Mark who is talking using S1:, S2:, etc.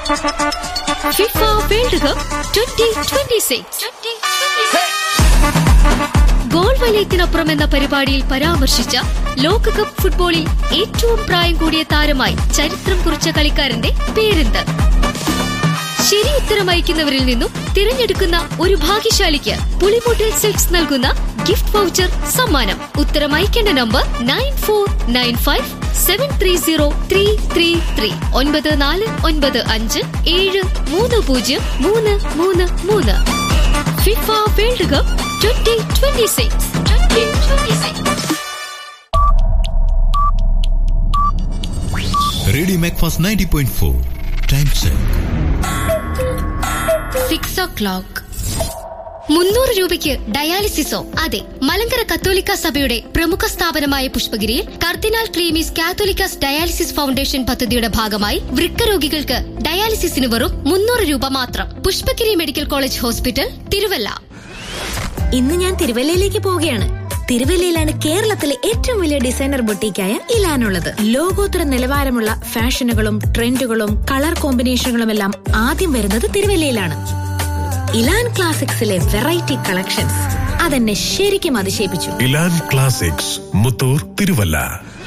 S1: FIFA world cup twenty twenty six goal വലയത്തിനപ്പുറം എന്ന പരിപാടിയിൽ പരാമർശിച്ച ലോകകപ്പ് ഫുട്ബോളിൽ ഏറ്റവും പ്രായം കൂടിയ താരമായി ചരിത്രം കുറിച്ച കളിക്കാരന്റെ പേരെന്ത് ശരി ഉത്തരം അയക്കുന്നവരിൽ നിന്നും തിരഞ്ഞെടുക്കുന്ന ഒരു ഭാഗ്യശാലിക്ക് പുളിമൂട്ടിൽ സിൽക്സ് നൽകുന്ന ഗിഫ്റ്റ് വൗച്ചർ സമ്മാനം ഉത്തരം അയക്കേണ്ട number nine four nine five seven three zero three three three ഒൻപത് നാല് ഒൻപത് അഞ്ച് ഏഴ് മൂന്ന് പൂജ്യം മൂന്ന് മൂന്ന് മൂന്ന് FIFA world cup twenty twenty six twenty twenty six
S2: radio Macfast ninety point four time check
S1: six o'clock മുന്നൂറ് രൂപയ്ക്ക് ഡയാലിസിസോ അതെ മലങ്കര കത്തോലിക്ക സഭയുടെ പ്രമുഖ സ്ഥാപനമായ പുഷ്പഗിരിയിൽ കർദിനാൾ ക്ലീമീസ് കാത്തോലിക്കാസ് ഡയാലിസിസ് ഫൗണ്ടേഷൻ പദ്ധതിയുടെ ഭാഗമായി വൃക്ക രോഗികൾക്ക് ഡയാലിസിസിന് വെറും മുന്നൂറ് രൂപ മാത്രം Pushpagiri medical college hospital Thiruvalla
S3: ഇന്ന് ഞാൻ തിരുവല്ലയിലേക്ക് പോവുകയാണ് തിരുവല്ലയിലാണ് കേരളത്തിലെ ഏറ്റവും വലിയ ഡിസൈനർ ബൊട്ടീക്കായ ഇലാനുള്ളത് ലോകോത്തര നിലവാരമുള്ള ഫാഷനുകളും ട്രെൻഡുകളും കളർ കോമ്പിനേഷനുകളും എല്ലാം ആദ്യം വരുന്നത് തിരുവല്ലയിലാണ് ഇലാൻ ക്ലാസിക്സിലെ വെറൈറ്റി കളക്ഷൻസ് അതെന്നെ ശരിക്കും അതിശയിപ്പിച്ചു
S4: ഇലാൻ ക്ലാസിക്സ് മുത്തൂർ തിരുവല്ല